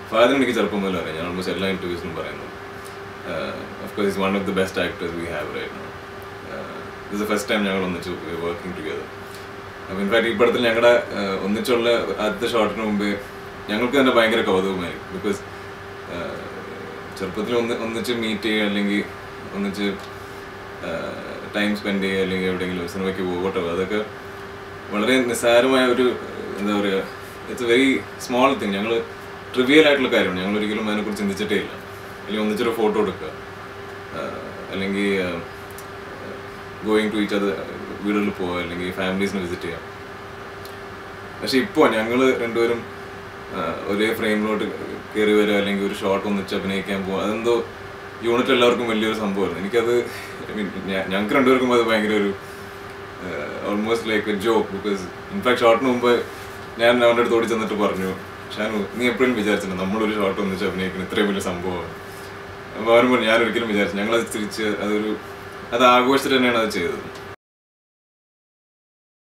ഫാദറിന് എനിക്ക് ചെറുപ്പം മുതൽ അറിയാം ഞാൻ ഓൾമോസ്റ്റ് എല്ലാ ഇൻ്റർവ്യൂസിലും പറയുന്നു of course is one of the best actors we have right no ഇത് ഫസ്റ്റ് ടൈം ഞങ്ങൾ ഒന്നിച്ച് വർക്കിംഗ് ടുഗദർ അപ്പോൾ ഇൻഫാക്ട് ഈ പടത്തിൽ ഞങ്ങളുടെ ഒന്നിച്ചുള്ള ആദ്യത്തെ ഷോട്ടിന് മുമ്പേ ഞങ്ങൾക്ക് തന്നെ ഭയങ്കര കൗതുകമായി ബിക്കോസ് ചെറുപ്പത്തിൽ ഒന്ന് ഒന്നിച്ച് മീറ്റ് ചെയ്യുക അല്ലെങ്കിൽ ഒന്നിച്ച് ടൈം സ്പെൻഡ് ചെയ്യുക അല്ലെങ്കിൽ എവിടെയെങ്കിലും സിനിമയ്ക്ക് പോകട്ടോ അതൊക്കെ വളരെ നിസ്സാരമായ ഒരു എന്താ പറയുക it's a very small thing ഞങ്ങൾ ട്രിവിയൽ ആയിട്ടുള്ള കാര്യമാണ് ഞങ്ങൾ ഒരിക്കലും അതിനെക്കുറിച്ച് ചിന്തിച്ചിട്ടേ ഇല്ല അല്ലെങ്കിൽ ഒന്നിച്ചൊരു ഫോട്ടോ എടുക്കുക ആഹ് അല്ലെങ്കിൽ ഗോയിങ് ടു ഈച്ച് അത് വീടുകളിൽ പോവുക അല്ലെങ്കിൽ ഫാമിലീസിനെ വിസിറ്റ് ചെയ്യാം പക്ഷെ ഇപ്പോൾ ഞങ്ങൾ രണ്ടുപേരും ആഹ് ഒരേ ഫ്രെയിമിലോട്ട് കയറി വരിക അല്ലെങ്കിൽ ഒരു ഷോട്ട് ഒന്നിച്ച് അഭിനയിക്കാൻ പോകുക അതെന്തോ യൂണിറ്റ് എല്ലാവർക്കും വലിയൊരു സംഭവമായിരുന്നു എനിക്കത് I mean, ഞ- ഞങ്ങൾക്ക് രണ്ടുപേർക്കും അത് ഭയങ്കര ഒരു almost like a joke because in fact ഷോട്ടിന് മുമ്പ് ഞാൻ അവൻ്റെ അടുത്ത് ഓടി ചെന്നിട്ട് പറഞ്ഞു ഷാനു നീ എപ്പോഴും വിചാരിച്ചിട്ടുണ്ട് നമ്മളൊരു ഷോട്ട് ഒന്നിച്ച് അഭിനയിക്കുന്ന ഇത്രയും വലിയ സംഭവമാണ് അപ്പോൾ അവരും പറഞ്ഞു ഞാൻ ഒരിക്കലും വിചാരിച്ചു ഞങ്ങളത് തിരിച്ച് അതൊരു അത് ആഘോഷിച്ചിട്ട് തന്നെയാണ് അത് ചെയ്തത്